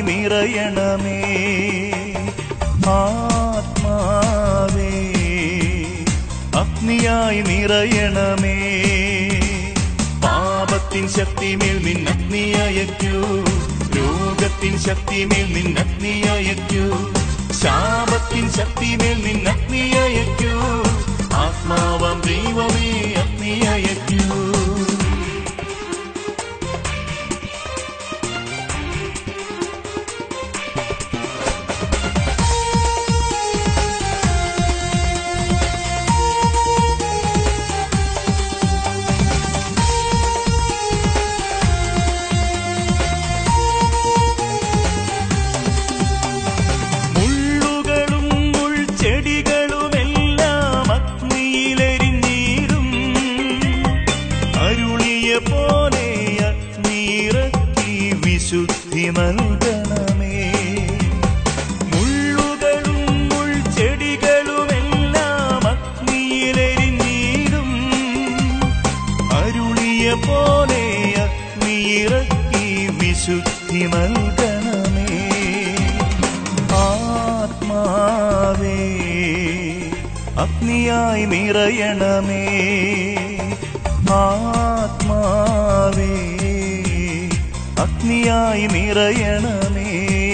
നിറയണമേ ആത്മാവേ അഗ്നിയായി നിറയണമേ പാപത്തിൻ ശക്തിമേൽ നിന്നഗ്നിയയക്കൂ രോഗത്തിൻ ശക്തിമേൽ നിന്നഗ്നിയയക്കൂ ശാപത്തിൻ ശക്തിമേൽ നിന്നഗ്നിയയക്കൂ ആത്മാവം ദൈവമേ അഗ്നിയയക്കൂ മുള്ളുകളും മുൾച്ചെടികളുമെല്ലാം അഗ്നിയിലെരിഞ്ഞീരും അരുളിയ പോലെ അഗ്നിയിറക്കി വിശുദ്ധി നൽകണമേ മുള്ളുകളും മുൾച്ചെടികളുമെല്ലാം അഗ്നിയിലെരിഞ്ഞീരും അരുളിയ പോലെ അഗ്നിയിറക്കി വിശുദ്ധി നൽകണമേ ആത്മാവേ അഗ്നിയായി നിറയണമേ ആത്മാവേ അഗ്നിയായി നിറയണമേ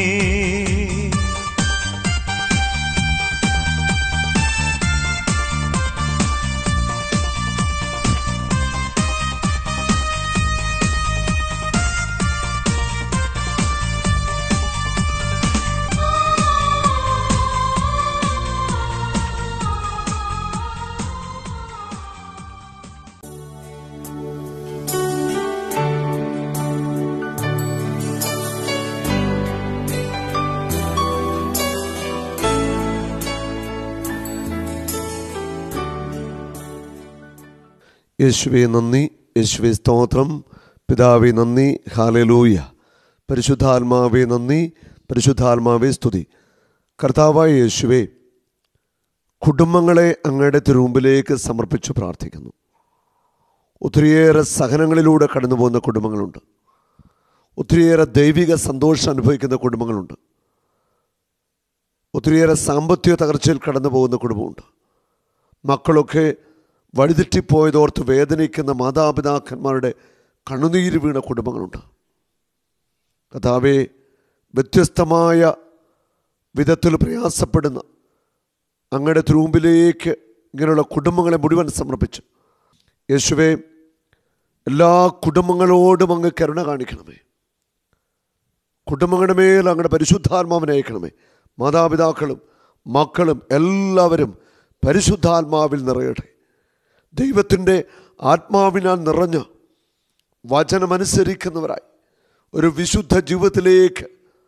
യേശുവെ നന്ദി യേശുവെ സ്തോത്രം പിതാവെ നന്ദി ഹാലലൂയ പരിശുദ്ധാത്മാവെ നന്ദി പരിശുദ്ധാത്മാവെ സ്തുതി കർത്താവായ യേശുവെ കുടുംബങ്ങളെ അങ്ങയുടെ തിരുമുമ്പിലേക്ക് സമർപ്പിച്ച് പ്രാർത്ഥിക്കുന്നു ഒത്തിരിയേറെ സഹനങ്ങളിലൂടെ കടന്നു പോകുന്ന കുടുംബങ്ങളുണ്ട് ഒത്തിരിയേറെ ദൈവിക സന്തോഷം അനുഭവിക്കുന്ന കുടുംബങ്ങളുണ്ട് ഒത്തിരിയേറെ സാമ്പത്തിക തകർച്ചയിൽ കടന്നു പോകുന്ന കുടുംബമുണ്ട് മക്കളൊക്കെ വഴിതെറ്റിപ്പോയതോർത്ത് വേദനിക്കുന്ന മാതാപിതാക്കന്മാരുടെ കണ്ണുനീര് വീണ കുടുംബങ്ങളുണ്ട് കഥാവെ വ്യത്യസ്തമായ വിധത്തിൽ പ്രയാസപ്പെടുന്ന അങ്ങയുടെ ത്രൂമ്പിലേക്ക് ഇങ്ങനെയുള്ള കുടുംബങ്ങളെ മുഴുവൻ സമർപ്പിച്ചു യേശുവെ എല്ലാ കുടുംബങ്ങളോടും അങ്ങ് കരുണ കാണിക്കണമേ കുടുംബങ്ങളുടെ മേൽ അങ്ങയുടെ പരിശുദ്ധാത്മാവിനെ അയക്കണമേ മാതാപിതാക്കളും മക്കളും എല്ലാവരും പരിശുദ്ധാത്മാവിൽ നിറയട്ടെ ദൈവത്തിൻ്റെ ആത്മാവിനാൽ നിറഞ്ഞ് വചനമനുസരിക്കുന്നവരായി ഒരു വിശുദ്ധ ജീവിതത്തിലേക്ക്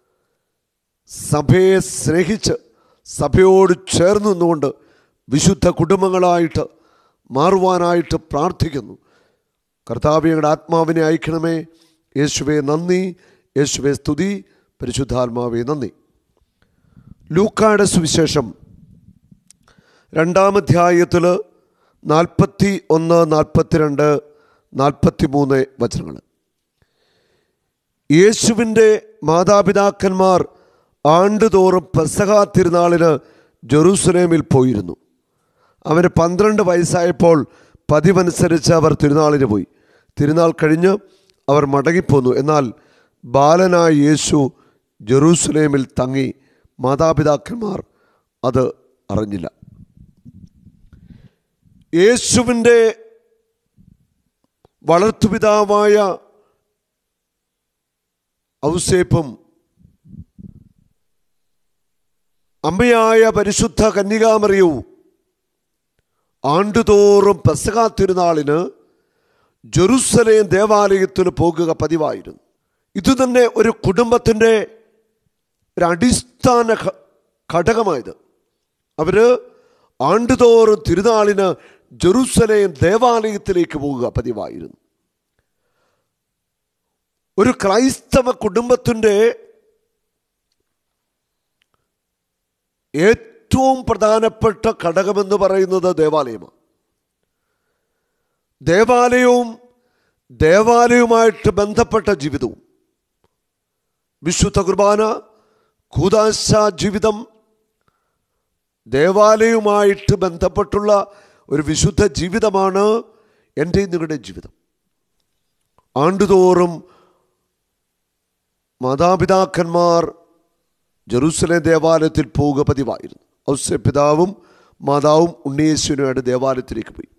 സഭയെ സ്നേഹിച്ച് സഭയോട് ചേർന്ന് നിന്നുകൊണ്ട് വിശുദ്ധ കുടുംബങ്ങളായിട്ട് മാറുവാനായിട്ട് പ്രാർത്ഥിക്കുന്നു കർത്താവിയുടെ ആത്മാവിനെ അയക്കണമേ യേശുവെ നന്ദി യേശുവെ സ്തുതി പരിശുദ്ധാത്മാവെ നന്ദി ലൂക്കായുടെ സുവിശേഷം രണ്ടാമധ്യായത്തിൽ നാൽപ്പത്തി ഒന്ന് നാൽപ്പത്തിരണ്ട് നാൽപ്പത്തി മൂന്ന് വചനങ്ങൾ യേശുവിൻ്റെ മാതാപിതാക്കന്മാർ ആണ്ടുതോറും പെസഹ തിരുനാളിന് ജെറൂസലേമിൽ പോയിരുന്നു അവന് പന്ത്രണ്ട് വയസ്സായപ്പോൾ പതിവനുസരിച്ച് അവർ തിരുനാളിന് പോയി തിരുനാൾ കഴിഞ്ഞ് അവർ മടങ്ങിപ്പോന്നു എന്നാൽ ബാലനായ യേശു ജെറൂസലേമിൽ തങ്ങി മാതാപിതാക്കന്മാർ അത് അറിഞ്ഞില്ല യേശുവിൻ്റെ വളർത്തുപിതാവായ ഔസേപ്പും അമ്മയായ പരിശുദ്ധ കന്യകാമറിയവും ആണ്ടുതോറും പെസക തിരുനാളിന് ജെറുസലേം ദേവാലയത്തിൽ പോകുക പതിവായിരുന്നു ഇത് തന്നെ ഒരു കുടുംബത്തിൻ്റെ ഒരു അടിസ്ഥാന ഘ- ഘടകമായത് അവര് ആണ്ടുതോറും തിരുനാളിന് ജെറുസലേം ദേവാലയത്തിലേക്ക് പോവുക പതിവായിരുന്നു ഒരു ക്രൈസ്തവ കുടുംബത്തിൻ്റെ ഏറ്റവും പ്രധാനപ്പെട്ട ഘടകമെന്ന് പറയുന്നത് ദേവാലയമാണ് ദേവാലയവും ദേവാലയവുമായിട്ട് ബന്ധപ്പെട്ട ജീവിതവും വിശുദ്ധ കുർബാന കൂതാശ ജീവിതം ദേവാലയവുമായിട്ട് ബന്ധപ്പെട്ടുള്ള ഒരു വിശുദ്ധ ജീവിതമാണ് എൻ്റെയും നിങ്ങളുടെ ജീവിതം ആണ്ടുതോറും മാതാപിതാക്കന്മാർ ജെറൂസലേം ദേവാലയത്തിൽ പോവുക പതിവായിരുന്നു ഔസ്യ പിതാവും മാതാവും ഉണ്ണിയേശുവിനുമായിട്ട് ദേവാലയത്തിലേക്ക് പോയി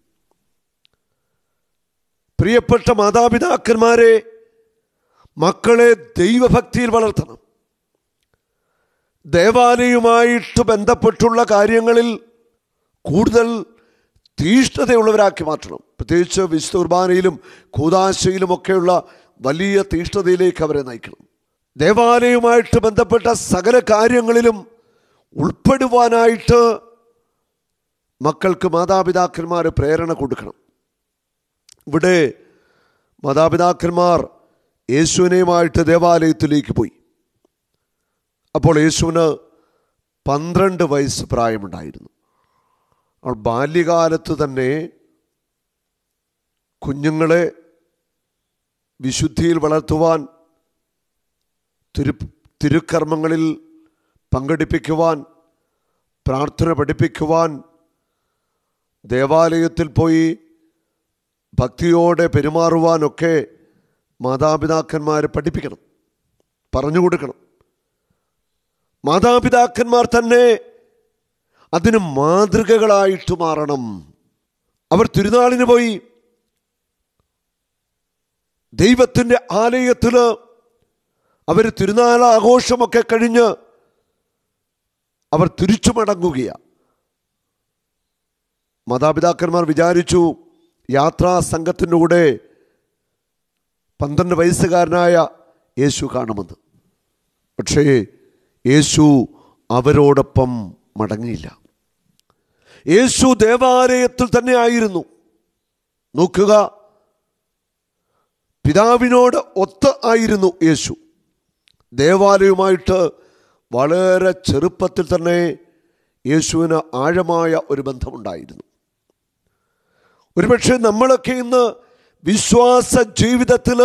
പ്രിയപ്പെട്ട മാതാപിതാക്കന്മാരെ മക്കളെ ദൈവഭക്തിയിൽ വളർത്തണം ദേവാലയവുമായിട്ട് ബന്ധപ്പെട്ടുള്ള കാര്യങ്ങളിൽ കൂടുതൽ തീഷ്ണതയുള്ളവരാക്കി മാറ്റണം പ്രത്യേകിച്ച് വിശുദ്ധ കുർബാനയിലും കൂതാശയിലുമൊക്കെയുള്ള വലിയ തീഷ്ണതയിലേക്ക് അവരെ നയിക്കണം ദേവാലയവുമായിട്ട് ബന്ധപ്പെട്ട സകല കാര്യങ്ങളിലും ഉൾപ്പെടുവാനായിട്ട് മക്കൾക്ക് മാതാപിതാക്കന്മാർ പ്രേരണ കൊടുക്കണം ഇവിടെ മാതാപിതാക്കന്മാർ യേശുവിനെയുമായിട്ട് ദേവാലയത്തിലേക്ക് പോയി അപ്പോൾ യേശുവിന് പന്ത്രണ്ട് വയസ്സ് പ്രായമുണ്ടായിരുന്നു അവൾ ബാല്യകാലത്ത് തന്നെ കുഞ്ഞുങ്ങളെ വിശുദ്ധിയിൽ വളർത്തുവാൻ തിരു തിരുക്കർമ്മങ്ങളിൽ പങ്കെടുപ്പിക്കുവാൻ പ്രാർത്ഥന പഠിപ്പിക്കുവാൻ ദേവാലയത്തിൽ പോയി ഭക്തിയോടെ പെരുമാറുവാനൊക്കെ മാതാപിതാക്കന്മാരെ പഠിപ്പിക്കണം പറഞ്ഞു കൊടുക്കണം മാതാപിതാക്കന്മാർ തന്നെ അതിന് മാതൃകകളായിട്ട് മാറണം അവർ തിരുനാളിന് പോയി ദൈവത്തിൻ്റെ ആലയത്തിൽ അവർ തിരുനാൾ ആഘോഷമൊക്കെ കഴിഞ്ഞ് അവർ തിരിച്ചു മടങ്ങുകയാണ് മാതാപിതാക്കന്മാർ വിചാരിച്ചു യാത്രാ സംഘത്തിൻ്റെ കൂടെ പന്ത്രണ്ട് വയസ്സുകാരനായ യേശു കാണുമെന്ന് പക്ഷേ യേശു അവരോടൊപ്പം മടങ്ങിയില്ല യേശു ദേവാലയത്തിൽ തന്നെ ആയിരുന്നു നോക്കുക പിതാവിനോട് ഒത്ത് ആയിരുന്നു യേശു ദേവാലയവുമായിട്ട് വളരെ ചെറുപ്പത്തിൽ തന്നെ യേശുവിന് ആഴമായ ഒരു ബന്ധമുണ്ടായിരുന്നു ഒരുപക്ഷെ നമ്മളൊക്കെ ഇന്ന് വിശ്വാസ ജീവിതത്തിൽ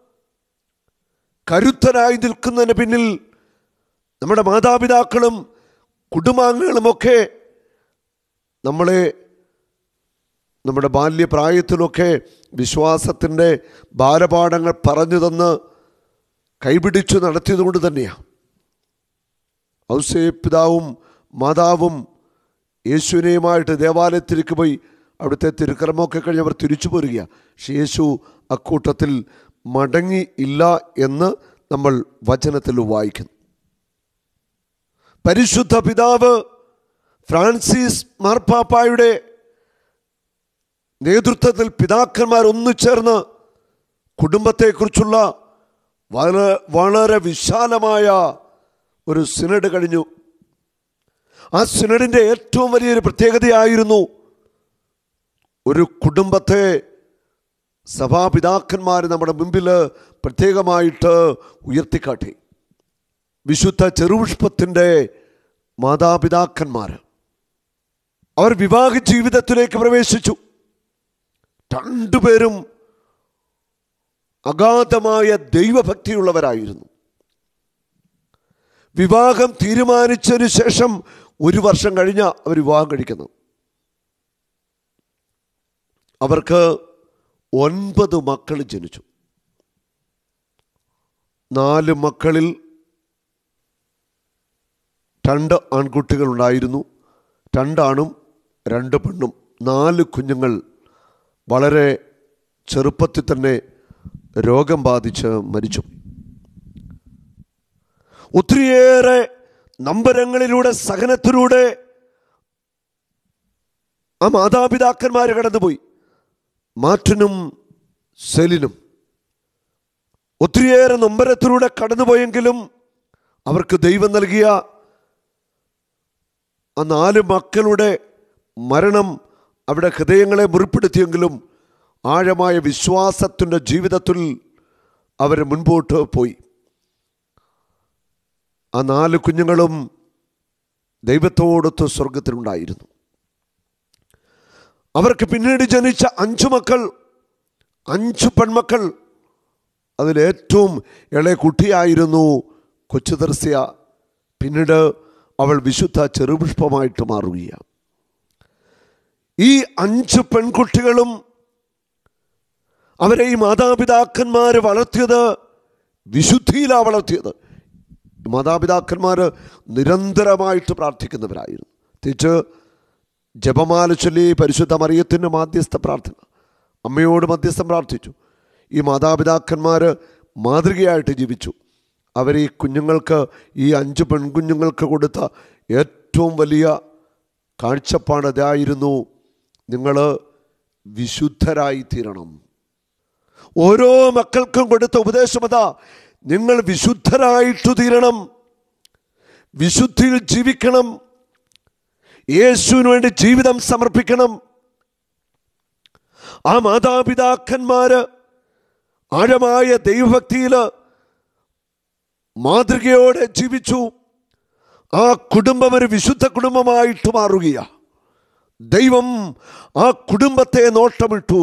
കരുത്തരായി നിൽക്കുന്നതിന് പിന്നിൽ നമ്മുടെ മാതാപിതാക്കളും കുടുംബാംഗങ്ങളുമൊക്കെ നമ്മളെ നമ്മുടെ ബാല്യപ്രായത്തിലൊക്കെ വിശ്വാസത്തിൻ്റെ ബാലപാഠങ്ങൾ പറഞ്ഞു തന്ന് കൈപിടിച്ചു നടത്തിയതുകൊണ്ട് തന്നെയാണ് ഔസേ പിതാവും മാതാവും യേശുവിനെയുമായിട്ട് ദേവാലയത്തിലേക്ക് പോയി അവിടുത്തെ തിരുക്കർമ്മമൊക്കെ കഴിഞ്ഞ് അവർ തിരിച്ചു പോരുക പക്ഷെ യേശു അക്കൂട്ടത്തിൽ മടങ്ങി ഇല്ല എന്ന് നമ്മൾ വചനത്തിൽ വായിക്കുന്നു പരിശുദ്ധ പിതാവ് ഫ്രാൻസിസ് മാർപ്പാപ്പായുടെ നേതൃത്വത്തിൽ പിതാക്കന്മാർ ഒന്നു ചേർന്ന് കുടുംബത്തെക്കുറിച്ചുള്ള വളരെ വളരെ വിശാലമായ ഒരു സിനഡ് കഴിഞ്ഞു ആ സിനഡിൻ്റെ ഏറ്റവും വലിയൊരു പ്രത്യേകതയായിരുന്നു ഒരു കുടുംബത്തെ സഭാപിതാക്കന്മാർ നമ്മുടെ മുമ്പിൽ പ്രത്യേകമായിട്ട് ഉയർത്തിക്കാട്ടി വിശുദ്ധ ചെറുപുഷ്പത്തിൻ്റെ മാതാപിതാക്കന്മാർ അവർ വിവാഹ ജീവിതത്തിലേക്ക് പ്രവേശിച്ചു രണ്ടുപേരും അഗാധമായ ദൈവഭക്തിയുള്ളവരായിരുന്നു വിവാഹം തീരുമാനിച്ചതിന് ശേഷം ഒരു വർഷം കഴിഞ്ഞ അവർ വിവാഹം കഴിക്കുന്നു അവർക്ക് ഒൻപത് മക്കൾ ജനിച്ചു നാല് മക്കളിൽ രണ്ട് ആൺകുട്ടികൾ ഉണ്ടായിരുന്നു രണ്ടാണും രണ്ട് പെണ്ണും നാല് കുഞ്ഞുങ്ങൾ വളരെ ചെറുപ്പത്തിൽ തന്നെ രോഗം ബാധിച്ച് മരിച്ചു ഒത്തിരിയേറെ നമ്പരങ്ങളിലൂടെ സഹനത്തിലൂടെ ആ മാതാപിതാക്കന്മാർ കടന്നുപോയി മാറ്റിനും സെലിനും ഒത്തിരിയേറെ നൊമ്പരത്തിലൂടെ കടന്നുപോയെങ്കിലും അവർക്ക് ദൈവം നൽകിയ ആ നാല് മക്കളുടെ മരണം അവിടെ ഹൃദയങ്ങളെ മുറിപ്പെടുത്തിയെങ്കിലും ആഴമായ വിശ്വാസത്തിൻ്റെ ജീവിതത്തിൽ അവർ മുൻപോട്ട് പോയി ആ നാല് കുഞ്ഞുങ്ങളും ദൈവത്തോടൊത്ത് സ്വർഗത്തിലുണ്ടായിരുന്നു അവർക്ക് പിന്നീട് ജനിച്ച അഞ്ചു മക്കൾ അഞ്ച് പെൺമക്കൾ അതിലേറ്റവും ഇളയ കുട്ടിയായിരുന്നു കൊച്ചു ദർസ്യ പിന്നീട് അവൾ വിശുദ്ധ ചെറുപുഷ്പമായിട്ട് മാറുകയാണ് ഈ അഞ്ച് പെൺകുട്ടികളും അവരെ ഈ മാതാപിതാക്കന്മാർ വളർത്തിയത് വിശുദ്ധിയിലാണ് വളർത്തിയത് മാതാപിതാക്കന്മാർ നിരന്തരമായിട്ട് പ്രാർത്ഥിക്കുന്നവരായിരുന്നു തിരിച്ച് ജപമാല ചൊല്ലി പരിശുദ്ധ മറിയത്തിൻ്റെ മാധ്യസ്ഥ പ്രാർത്ഥന അമ്മയോട് മധ്യസ്ഥം പ്രാർത്ഥിച്ചു ഈ മാതാപിതാക്കന്മാർ മാതൃകയായിട്ട് ജീവിച്ചു അവർ ഈ കുഞ്ഞുങ്ങൾക്ക് ഈ അഞ്ച് പെൺകുഞ്ഞുങ്ങൾക്ക് കൊടുത്ത ഏറ്റവും വലിയ കാഴ്ചപ്പാട് ഇതായിരുന്നു നിങ്ങൾ വിശുദ്ധരായി തീരണം ഓരോ മക്കൾക്കും കൊടുത്ത ഉപദേശമതാ നിങ്ങൾ വിശുദ്ധരായിട്ടു തീരണം വിശുദ്ധിയിൽ ജീവിക്കണം യേശുവിന് വേണ്ടി ജീവിതം സമർപ്പിക്കണം ആ മാതാപിതാക്കന്മാര് ആഴമായ ദൈവഭക്തിയിൽ മാതൃകയോടെ ജീവിച്ചു ആ കുടുംബം ഒരു വിശുദ്ധ കുടുംബമായിട്ട് മാറുകയാണ് ദൈവം ആ കുടുംബത്തെ നോട്ടമിട്ടു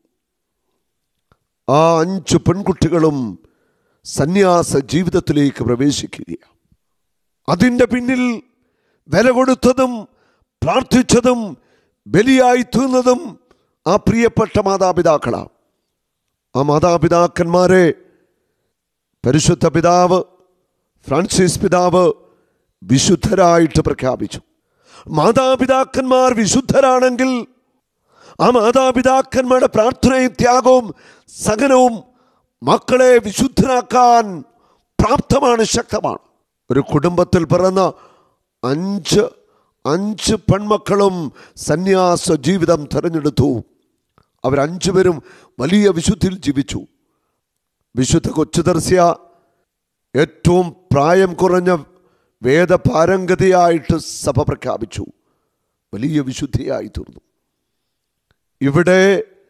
ആ അഞ്ച് പെൺകുട്ടികളും സന്യാസ ജീവിതത്തിലേക്ക് പ്രവേശിക്കുകയാണ് അതിൻ്റെ പിന്നിൽ വില കൊടുത്തതും പ്രാർത്ഥിച്ചതും ബലിയായി തീർന്നതും ആ പ്രിയപ്പെട്ട മാതാപിതാക്കളാണ് ആ മാതാപിതാക്കന്മാരെ പരിശുദ്ധ പിതാവ് ഫ്രാൻസിസ് പിതാവ് വിശുദ്ധരായിട്ട് പ്രഖ്യാപിച്ചു മാതാപിതാക്കന്മാർ വിശുദ്ധരാണെങ്കിൽ ആ മാതാപിതാക്കന്മാരുടെ പ്രാർത്ഥനയും ത്യാഗവും സഹനവും മക്കളെ വിശുദ്ധരാക്കാൻ പ്രാപ്തമാണ് ശക്തമാണ് ഒരു കുടുംബത്തിൽ പിറന്ന അഞ്ച് അഞ്ച് പെൺമക്കളും സന്യാസ ജീവിതം തിരഞ്ഞെടുത്തു അവരഞ്ചുപേരും വലിയ വിശുദ്ധിയിൽ ജീവിച്ചു വിശുദ്ധ കൊച്ചുദർശ്യ ഏറ്റവും പ്രായം കുറഞ്ഞ വേദപാരംഗതയായിട്ട് സഭ പ്രഖ്യാപിച്ചു വലിയ വിശുദ്ധിയായി തീർന്നു ഇവിടെ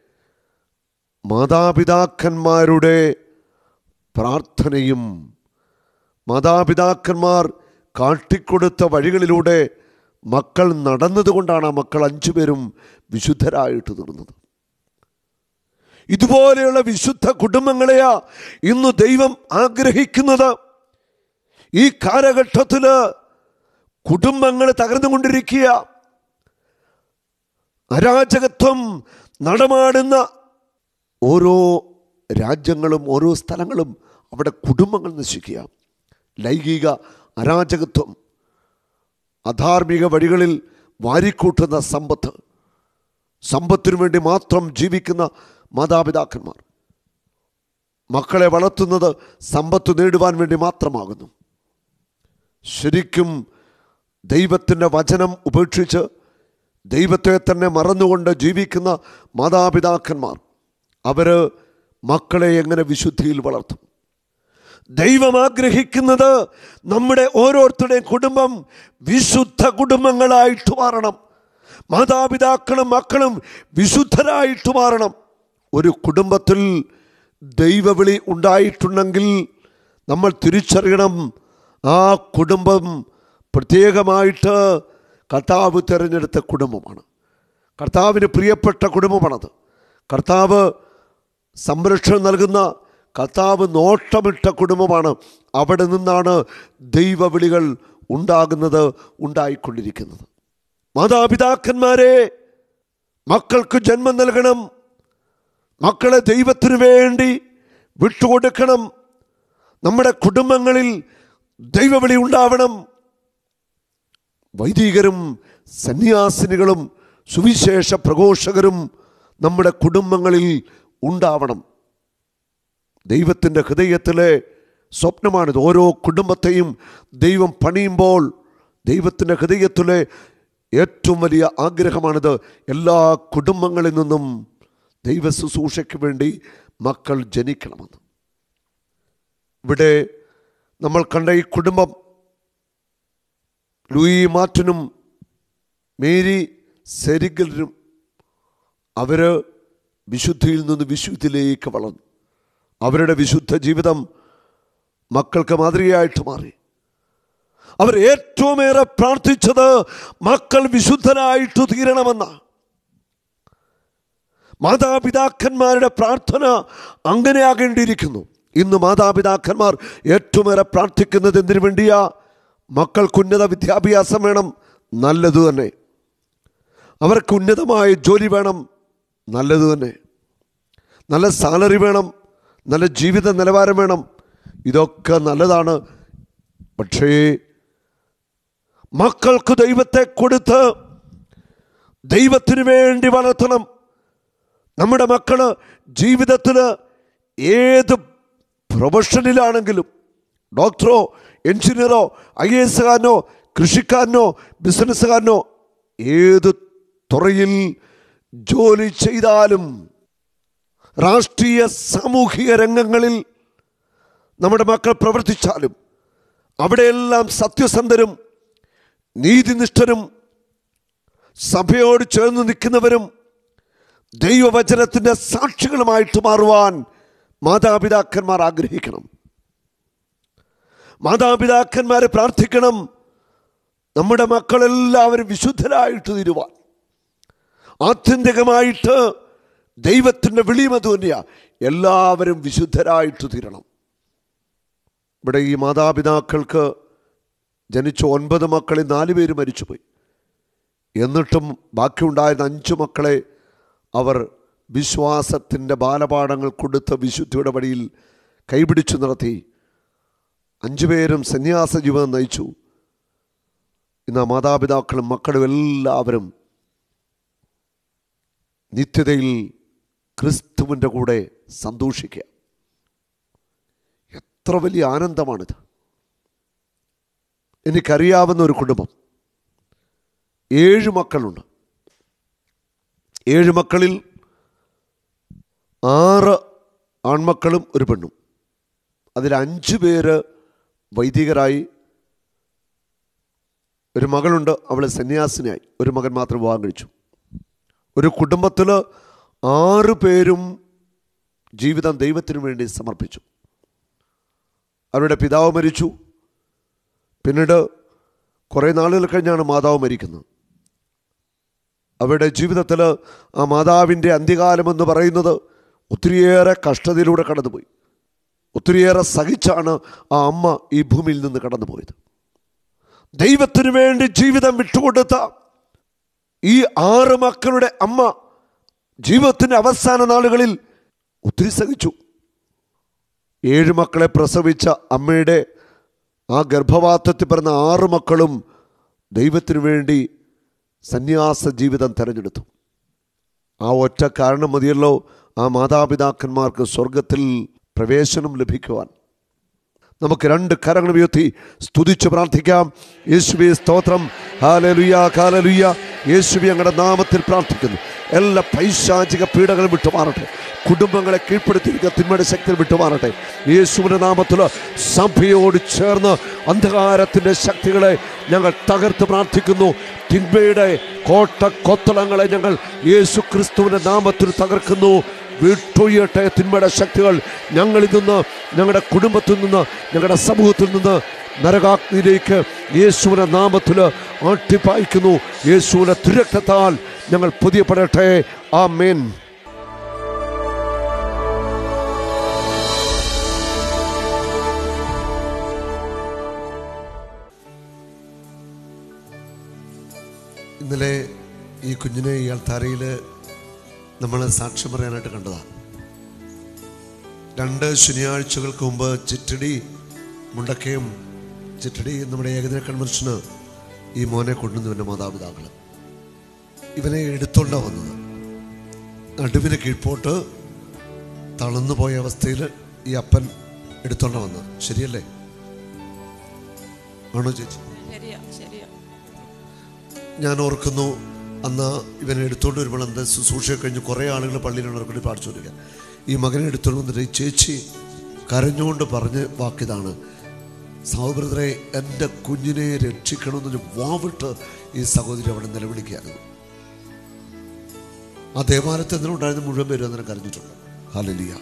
മാതാപിതാക്കന്മാരുടെ പ്രാർത്ഥനയും മാതാപിതാക്കന്മാർ കാട്ടിക്കൊടുത്ത വഴികളിലൂടെ മക്കൾ നടന്നതുകൊണ്ടാണ് ആ മക്കൾ അഞ്ചുപേരും വിശുദ്ധരായിട്ട് തീർന്നത് ഇതുപോലെയുള്ള വിശുദ്ധ കുടുംബങ്ങളെയാ ഇന്ന് ദൈവം ആഗ്രഹിക്കുന്നത് ഈ കാലഘട്ടത്തിൽ കുടുംബങ്ങൾ തകർന്നുകൊണ്ടിരിക്കുക അരാജകത്വം നടമാടുന്ന ഓരോ രാജ്യങ്ങളും ഓരോ സ്ഥലങ്ങളും അവിടെ കുടുംബങ്ങൾ നശിക്കുക ലൈംഗിക അരാജകത്വം അധാർമിക വഴികളിൽ വാരിക്കൂട്ടുന്ന സമ്പത്ത് സമ്പത്തിനു വേണ്ടി മാത്രം ജീവിക്കുന്ന മാതാപിതാക്കന്മാർ മക്കളെ വളർത്തുന്നത് സമ്പത്ത് നേടുവാൻ വേണ്ടി മാത്രമാകുന്നു ശരിക്കും ദൈവത്തിൻ്റെ വചനം ഉപേക്ഷിച്ച് ദൈവത്തെ തന്നെ മറന്നുകൊണ്ട് ജീവിക്കുന്ന മാതാപിതാക്കന്മാർ അവർ മക്കളെ എങ്ങനെ വിശുദ്ധിയിൽ വളർത്തും ദൈവം ആഗ്രഹിക്കുന്നത് നമ്മുടെ ഓരോരുത്തരുടെയും കുടുംബം വിശുദ്ധ കുടുംബങ്ങളായിട്ട് മാറണം മാതാപിതാക്കളും മക്കളും വിശുദ്ധരായിട്ട് മാറണം ഒരു കുടുംബത്തിൽ ദൈവവിളി ഉണ്ടായിട്ടുണ്ടെങ്കിൽ നമ്മൾ തിരിച്ചറിയണം ആ കുടുംബം പ്രത്യേകമായിട്ട് കർത്താവ് തിരഞ്ഞെടുത്ത കുടുംബമാണ് കർത്താവിന് പ്രിയപ്പെട്ട കുടുംബമാണത് കർത്താവ് സംരക്ഷണം നൽകുന്ന കർത്താവ് നോട്ടമിട്ട കുടുംബമാണ് അവിടെ നിന്നാണ് ദൈവവിളികൾ ഉണ്ടാകുന്നത് ഉണ്ടായിക്കൊണ്ടിരിക്കുന്നത് മാതാപിതാക്കന്മാരെ മക്കൾക്ക് ജന്മം നൽകണം മക്കളെ ദൈവത്തിനു വേണ്ടി വിട്ടുകൊടുക്കണം നമ്മുടെ കുടുംബങ്ങളിൽ ദൈവവിളി ഉണ്ടാവണം വൈദികരും സന്യാസിനികളും സുവിശേഷ പ്രഘോഷകരും നമ്മുടെ കുടുംബങ്ങളിൽ ഉണ്ടാവണം ദൈവത്തിൻ്റെ ഹൃദയത്തിലെ സ്വപ്നമാണിത് ഓരോ കുടുംബത്തെയും ദൈവം പണിയുമ്പോൾ ദൈവത്തിൻ്റെ ഹൃദയത്തിലെ ഏറ്റവും വലിയ ആഗ്രഹമാണിത് എല്ലാ കുടുംബങ്ങളിൽ നിന്നും ദൈവ ശുശ്രൂഷയ്ക്ക് വേണ്ടി മക്കൾ ജനിക്കണമെന്ന് ഇവിടെ നമ്മൾ കണ്ട ഈ കുടുംബം ലൂയി മാർട്ടിനും മേരി സെരിഗലിനും അവർ വിശുദ്ധിയിൽ നിന്ന് വിശുദ്ധിയിലേക്ക് വളർന്നു അവരുടെ വിശുദ്ധ ജീവിതം മക്കൾക്ക് മാതൃകയായിട്ട് മാറി അവർ ഏറ്റവുമേറെ പ്രാർത്ഥിച്ചത് മക്കൾ വിശുദ്ധരായിട്ട് തീരണമെന്ന മാതാപിതാക്കന്മാരുടെ പ്രാർത്ഥന അങ്ങനെയാകേണ്ടിയിരിക്കുന്നു ഇന്ന് മാതാപിതാക്കന്മാർ ഏറ്റവുമേറെ പ്രാർത്ഥിക്കുന്നത് എന്തിനു വേണ്ടിയാ മക്കൾക്ക് ഉന്നത വിദ്യാഭ്യാസം വേണം നല്ലത് തന്നെ അവർക്ക് ഉന്നതമായ ജോലി വേണം നല്ലത് തന്നെ നല്ല സാലറി വേണം നല്ല ജീവിത നിലവാരം വേണം ഇതൊക്കെ നല്ലതാണ് പക്ഷേ മക്കൾക്ക് ദൈവത്തെ കൊടുത്ത് ദൈവത്തിന് വേണ്ടി വളർത്തണം നമ്മുടെ മക്കള് ജീവിതത്തിൽ ഏത് പ്രൊഫഷനിലാണെങ്കിലും ഡോക്ടറോ എഞ്ചിനീയറോ ഐ എ എസുകാരനോ കൃഷിക്കാരനോ ബിസിനസ്സുകാരനോ ഏത് തുറയിൽ ജോലി ചെയ്താലും രാഷ്ട്രീയ സാമൂഹിക രംഗങ്ങളിൽ നമ്മുടെ മക്കൾ പ്രവർത്തിച്ചാലും അവിടെയെല്ലാം സത്യസന്ധരും നീതിനിഷ്ഠരും സഭയോട് ചേർന്ന് നിൽക്കുന്നവരും ദൈവവചനത്തിൻ്റെ സാക്ഷികളുമായിട്ട് മാറുവാൻ മാതാപിതാക്കന്മാർ ആഗ്രഹിക്കണം മാതാപിതാക്കന്മാരെ പ്രാർത്ഥിക്കണം നമ്മുടെ മക്കളെല്ലാവരും വിശുദ്ധരായിട്ട് തീരുവാൻ ആത്യന്തികമായിട്ട് ദൈവത്തിൻ്റെ വിളിമത് തന്നെയാണ് എല്ലാവരും വിശുദ്ധരായിട്ട് തീരണം ഇവിടെ ഈ മാതാപിതാക്കൾക്ക് ജനിച്ച ഒൻപത് മക്കളിൽ നാല് പേര് മരിച്ചുപോയി എന്നിട്ടും ബാക്കിയുണ്ടായിരുന്ന അഞ്ചു മക്കളെ അവർ വിശ്വാസത്തിൻ്റെ ബാലപാഠങ്ങൾ കൊടുത്ത വിശുദ്ധിയുടെ വഴിയിൽ കൈപിടിച്ചു നടത്തി അഞ്ചു പേരും സന്യാസ ജീവിതം നയിച്ചു ഇന്ന് ആ മാതാപിതാക്കളും മക്കളും എല്ലാവരും നിത്യതയിൽ ക്രിസ്തുവിൻ്റെ കൂടെ സന്തോഷിക്കുക എത്ര വലിയ ആനന്ദമാണിത് എനിക്കറിയാവുന്ന ഒരു കുടുംബം ഏഴ് മക്കളുണ്ട് ഏഴ് മക്കളിൽ ആറ് ആൺമക്കളും ഒരു പെണ്ണും അതിൽ അഞ്ച് പേര് വൈദികരായി ഒരു മകളുണ്ട് അവൾ സന്യാസിനിയായി ഒരു മകൻ മാത്രം വിവാഹം കഴിച്ചു ഒരു കുടുംബത്തിൽ ആറ് പേരും ജീവിതം ദൈവത്തിനു വേണ്ടി സമർപ്പിച്ചു അവരുടെ പിതാവ് മരിച്ചു പിന്നീട് കുറേ നാളുകൾ കഴിഞ്ഞാണ് മാതാവ് മരിക്കുന്നത് അവരുടെ ജീവിതത്തിൽ ആ മാതാവിൻ്റെ അന്ത്യകാലം എന്ന് പറയുന്നത് ഒത്തിരിയേറെ കഷ്ടതയിലൂടെ കടന്നുപോയി ഒത്തിരിയേറെ സഹിച്ചാണ് ആ അമ്മ ഈ ഭൂമിയിൽ നിന്ന് കടന്നുപോയത് ദൈവത്തിനു വേണ്ടി ജീവിതം വിട്ടുകൊടുത്ത ഈ ആറ് മക്കളുടെ അമ്മ ജീവിതത്തിൻ്റെ അവസാന നാളുകളിൽ ഒത്തിരി സഹിച്ചു ഏഴ് മക്കളെ പ്രസവിച്ച അമ്മയുടെ ആ ഗർഭപാത്രത്തിൽ പിറന്ന ആറ് മക്കളും ദൈവത്തിനു വേണ്ടി സന്യാസ ജീവിതം തിരഞ്ഞെടുത്തു ആ ഒറ്റ കാരണം മതിയല്ലോ ആ മാതാപിതാക്കന്മാർക്ക് സ്വർഗത്തിൽ പ്രവേശനം ലഭിക്കുവാൻ നമുക്ക് രണ്ട് കരങ്ങൾ ഉയർത്തി സ്തുതിച്ച് പ്രാർത്ഥിക്കാം യേശുവെ സ്തോത്രം ഹാലലുയ കാലലുയ യേശുവെ ഞങ്ങളുടെ നാമത്തിൽ പ്രാർത്ഥിക്കുന്നു എല്ലാ പൈശാചിക പീഡകളും വിട്ടുമാറട്ടെ കുടുംബങ്ങളെ കീഴ്പ്പെടുത്തിയിരിക്കുന്ന തിന്മയുടെ ശക്തിയിൽ വിട്ടുമാറട്ടെ യേശുവിൻ്റെ നാമത്തിൽ സഭയോട് ചേർന്ന് അന്ധകാരത്തിൻ്റെ ശക്തികളെ ഞങ്ങൾ തകർത്ത് പ്രാർത്ഥിക്കുന്നു തിന്മയുടെ കോട്ട കൊത്തളങ്ങളെ ഞങ്ങൾ യേശു ക്രിസ്തുവിൻ്റെ നാമത്തിൽ തകർക്കുന്നു വിട്ടുയട്ടെ തിന്മയുടെ ശക്തികൾ ഞങ്ങളിൽ നിന്ന് ഞങ്ങളുടെ കുടുംബത്തിൽ നിന്ന് ഞങ്ങളുടെ സമൂഹത്തിൽ നിന്ന് നരകാഗ്നിയിലേക്ക് യേശുവിൻ്റെ നാമത്തിൽ ആട്ടിപ്പായിക്കുന്നു യേശുവിൻ്റെ തിരക്തത്താൽ ഞങ്ങൾ പുതിയപ്പെടട്ടെ ആ മേൻ ഇന്നലെ ഈ കുഞ്ഞിനെ ഈ അൾത്താരയിൽ നമ്മൾ സാക്ഷ്യം പറയാനായിട്ട് കണ്ടതാണ് രണ്ട് ശനിയാഴ്ചകൾക്ക് മുമ്പ് ചിറ്റടി മുണ്ടക്കയം ചിറ്റടി നമ്മുടെ ഏകദിന കൺവെൻഷന് ഈ മോനെ കൊണ്ടുവന്നു എൻ്റെ മാതാപിതാക്കൾ ഇവനെ എടുത്തോണ്ടാ വന്നത് നടുവിന് കീഴ്പോട്ട് തളർന്നു പോയ അവസ്ഥയിൽ ഈ അപ്പൻ എടുത്തോണ്ട വന്നത് ശരിയല്ലേ ആണോ ചേച്ചി ശരിയാ ശരിയാ ഞാൻ ഓർക്കുന്നു അന്ന് ഇവനെ എടുത്തുകൊണ്ട് വരുമ്പോൾ എന്താ ശുശ്രൂഷയൊക്കെ കഴിഞ്ഞ് കുറേ ആളുകൾ പള്ളിയിലാണ് അവർക്ക് പാടിച്ചുകൊണ്ടിരിക്കുക ഈ മകനെ എടുത്തുകൊണ്ട് വന്നിട്ട് ഈ ചേച്ചി കരഞ്ഞുകൊണ്ട് പറഞ്ഞ് വാക്കിതാണ് സഹോദരരെ എൻ്റെ കുഞ്ഞിനെ രക്ഷിക്കണമെന്നൊരു വാവിട്ട് ഈ സഹോദരി അവിടെ നിലവിളിക്കുകയായിരുന്നു ആ ദേവാലയത്തിൽ എന്തിനുണ്ടായിരുന്ന മുഴുവൻ പേരും അന്നേരം കരഞ്ഞിട്ടുണ്ട് ഹാലലിയ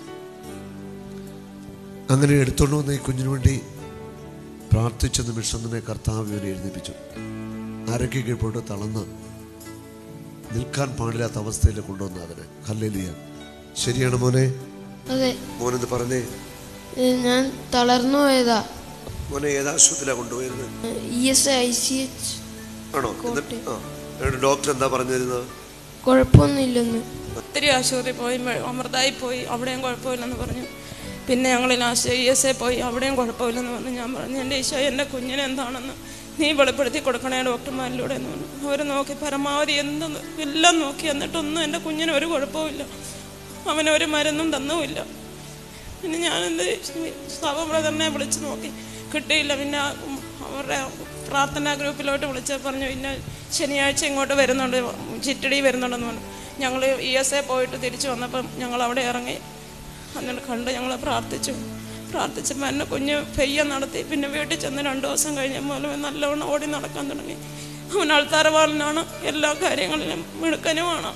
അങ്ങനെ എടുത്തുകൊണ്ട് വന്ന ഈ കുഞ്ഞിന് വേണ്ടി പ്രാർത്ഥിച്ച നിമിഷം തന്നെ കർത്താവ് ഇവനെ എഴുന്നേപ്പിച്ചു അരയ്ക്ക് കീഴ്പോട്ട് തളർന്ന് നിൽക്കാൻ പാടില്ലാത്ത അവസ്ഥയിൽ കൊണ്ടുവന്ന അവനെ ഹല്ലേലിയ ശരിയാണ് മോനെ അതെ മോനെന്ന് പറഞ്ഞേ ഏ, ഞാൻ തളർന്നു പോയതാ മോനെ ഏതാശുപത്രിയിലാണ് കൊണ്ടുപോയിരുന്നത് E S I C H ആണോ എന്നിട്ട് ആ എന്നിട്ട് ഡോക്ടർ എന്താ പറഞ്ഞിരുന്നത് കുഴപ്പമൊന്നുമില്ലെന്ന് ഒത്തിരി ആശുപത്രി പോയി മെ- അമൃതായി പോയി അവിടെയും കുഴപ്പമില്ലെന്ന് പറഞ്ഞു പിന്നെ ഞങ്ങൾ ലാസ്റ്റ് ഇ എസ് എ പോയി അവിടെയും കുഴപ്പമില്ലെന്ന് പറഞ്ഞു ഞാൻ പറഞ്ഞു എൻ്റെ ഈശോ എൻ്റെ കുഞ്ഞിന് എന്താണെന്ന് നീ വെളിപ്പെടുത്തി കൊടുക്കണേ ഡോക്ടർമാരിലൂടെ എന്ന് പറഞ്ഞു അവർ നോക്കി പരമാവധി എന്ത് എല്ലാം നോക്കി എന്നിട്ടൊന്നും എൻ്റെ കുഞ്ഞിന് ഒരു കുഴപ്പമില്ല അവനൊരു മരുന്നും തന്നുമില്ല പിന്നെ ഞാൻ എന്ത് സഭ ബ്രദറിനെ വിളിച്ച് നോക്കി കിട്ടിയില്ല പിന്നെ ആ ഉം അവരുടെ പ്രാർത്ഥനാ ഗ്രൂപ്പിലോട്ട് വിളിച്ച് പറഞ്ഞു പിന്നെ ശനിയാഴ്ച ഇങ്ങോട്ട് വരുന്നുണ്ട് ചിറ്റടി വരുന്നുണ്ടെന്ന് പറഞ്ഞു ഞങ്ങൾ ഇ എസ് എ പോയിട്ട് തിരിച്ചു വന്നപ്പം ഞങ്ങൾ അവിടെ ഇറങ്ങി എന്നിട്ട് കണ്ട് ഞങ്ങൾ പ്രാർത്ഥിച്ചു പ്രാർത്ഥിച്ചപ്പോൾ എന്നെ കുഞ്ഞ് പെയ്യ നടത്തി പിന്നെ വീട്ടിൽ ചെന്ന് രണ്ട് ദിവസം കഴിഞ്ഞപ്പോൾ നല്ലവണ്ണം ഓടി നടക്കാൻ തുടങ്ങി അവൻ ആൾത്താരവാളനാണ് എല്ലാ കാര്യങ്ങളിലും മിടുക്കനുമാണ്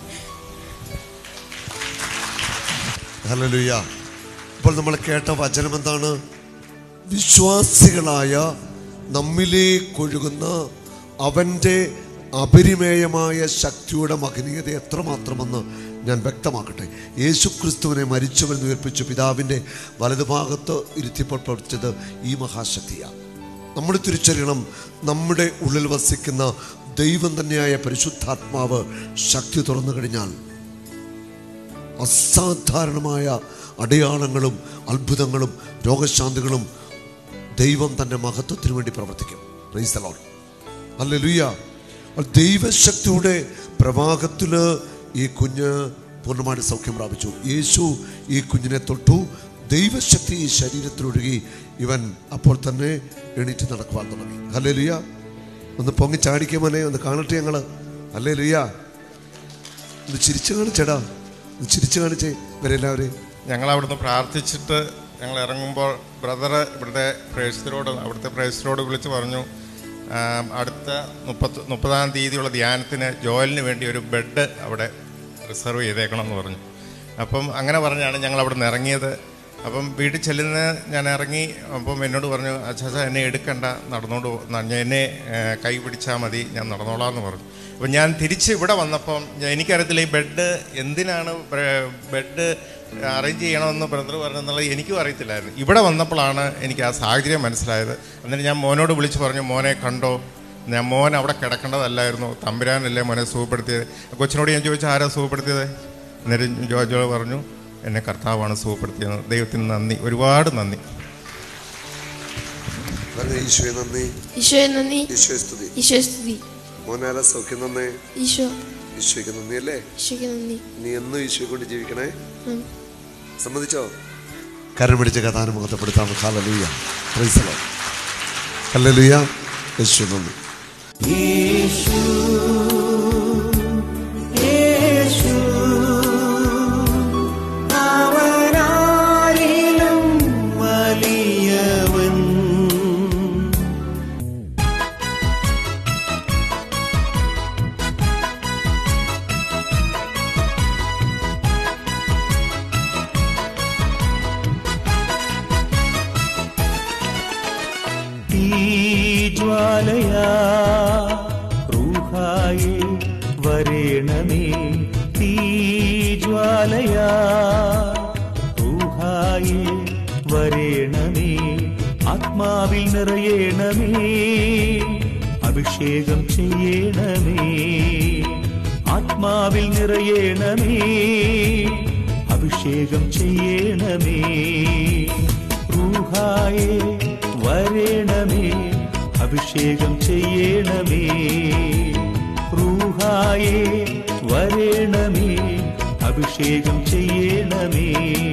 ഹല്ലേലൂയ ഇപ്പോൾ നമ്മൾ കേട്ട വചനം എന്താണ് വിശ്വാസികളായ നമ്മിലേക്കൊഴുകുന്ന അവൻ്റെ അപരിമേയമായ ശക്തിയുടെ മഹനീയത എത്രമാത്രമെന്ന് ഞാൻ വ്യക്തമാക്കട്ടെ യേശുക്രിസ്തുവിനെ മരിച്ചവൻ ഉയർപ്പിച്ചു പിതാവിൻ്റെ വലതുഭാഗത്ത് ഇരുത്തിപ്പോൾ പ്രവർത്തിച്ചത് ഈ മഹാശക്തിയാണ് നമ്മൾ തിരിച്ചറിയണം നമ്മുടെ ഉള്ളിൽ വസിക്കുന്ന ദൈവം തന്നെയായ പരിശുദ്ധാത്മാവ് ശക്തി തുറന്നു കഴിഞ്ഞാൽ അസാധാരണമായ അടയാളങ്ങളും അത്ഭുതങ്ങളും രോഗശാന്തികളും ദൈവം തൻ്റെ മഹത്വത്തിന് വേണ്ടി പ്രവർത്തിക്കും പ്രൈസ് the Lord. ഹല്ലേലൂയ അപ്പോൾ ദൈവശക്തിയുടെ പ്രവാഹത്തിൽ ഈ കുഞ്ഞ് പൂർണ്ണമായിട്ട് സൗഖ്യം പ്രാപിച്ചു യേശു ഈ കുഞ്ഞിനെ തൊട്ടു ദൈവശക്തി ഈ ശരീരത്തിലൊഴുകി ഇവൻ അപ്പോൾ തന്നെ എണീറ്റ് നടക്കുവാൻ തുടങ്ങി ഹല്ലേലൂയ ഒന്ന് പൊങ്ങി ചാടിക്കുമോനെ ഒന്ന് കാണട്ടെ ഞങ്ങൾ ഹല്ലേലൂയ ഒന്ന് ചിരിച്ചു കാണിച്ചേടാ ഒന്ന് ചിരിച്ചു കാണിച്ചേ ഇവരെല്ലാവരെയും ഞങ്ങൾ അവിടുന്ന് പ്രാർത്ഥിച്ചിട്ട് ഞങ്ങൾ ഇറങ്ങുമ്പോൾ ബ്രദർ ഇവിടുത്തെ പ്രേസിനോട് അവിടുത്തെ പ്രേസിനോട് വിളിച്ച് പറഞ്ഞു ആം, അടുത്ത മുപ്പത്ത് മുപ്പതാം തീയതിയുള്ള ധ്യാനത്തിന് ജോയലിന് വേണ്ടി ഒരു ബെഡ് അവിടെ റിസർവ് ചെയ്തേക്കണം എന്ന് പറഞ്ഞു അപ്പം അങ്ങനെ പറഞ്ഞാണ് ഞങ്ങൾ അവിടെ നിന്ന് ഇറങ്ങിയത് അപ്പം വീട്ടിൽ ചെല്ലുന്ന ഞാൻ ഇറങ്ങി അപ്പം എന്നോട് പറഞ്ഞു അച്ഛാ എന്നെ എടുക്കണ്ട നടന്നുകൊണ്ട് പോ- ന- ഞാൻ എന്നെ ഏ, കൈ പിടിച്ചാൽ മതി ഞാൻ നടന്നോളാം എന്ന് പറഞ്ഞു അപ്പം ഞാൻ തിരിച്ച് ഇവിടെ വന്നപ്പം ഞാൻ- എനിക്കറിയത്തില്ല ഈ ബെഡ് എന്തിനാണ് ബ്ര- ബെഡ് അറേഞ്ച് ചെയ്യണമെന്ന് ബ്രദർ പറഞ്ഞെന്നുള്ളത് എനിക്കും അറിയത്തില്ലായിരുന്നു ഇവിടെ വന്നപ്പോഴാണ് എനിക്ക് ആ സാഹചര്യം മനസ്സിലായത് എന്നിട്ട് ഞാൻ മോനോട് വിളിച്ച് പറഞ്ഞു മോനെ കണ്ടോ ഞാൻ മോൻ അവിടെ കിടക്കേണ്ടതല്ലായിരുന്നു തമ്പുരാനല്ലേ മോനെ സുഖപ്പെടുത്തിയത് കൊച്ചിനോട് ഞാൻ ചോദിച്ചു ആരാ സുഖപ്പെടുത്തിയത് എന്നിട്ട് ജോജോ പറഞ്ഞു എന്നെ കർത്താവാണ് സുഖപ്പെടുത്തിയത് ദൈവത്തിന് നന്ദി ഒരുപാട് നന്ദി പറഞ്ഞ ഈശോയെ നന്ദി ഈശോയെ നന്ദി ഈശോയെ സ്തുതി ഈശോ സ്തുതി മോനാല സൗഖ്യം നന്ദി ഈശോ ഈശോയ്ക്ക് നന്ദി അല്ലേ ഈശോയ്ക്ക് നന്ദി നീ എന്നും ഈശോയെ കൊണ്ട് ജീവിക്കണേ ഉം. സമ്മതിച്ചോ കരം പിടിച്ച കഥാനം മുഖത്തപ്പെടുത്താം hallelujah praise the Lord hallelujah Yesu നന്ദി അവനാരിലും വലിയവൻ തീജ്വാലയാ റൂഹായി വരേണമേ തീജ്വാലയാ റൂഹായി വരേണമേ ആത്മാവിൽ നിറയേണമേ അഭിഷേകം ചെയ്യണമേ ആത്മാവിൽ നിറയേണമേ അഭിഷേകം ചെയ്യണമേ റൂഹായേ വരേണമേ അഭിഷേകം ചെയ്യണമേ റൂഹായേ വരേണമേ അഭിഷേകം ചെയ്യണമേ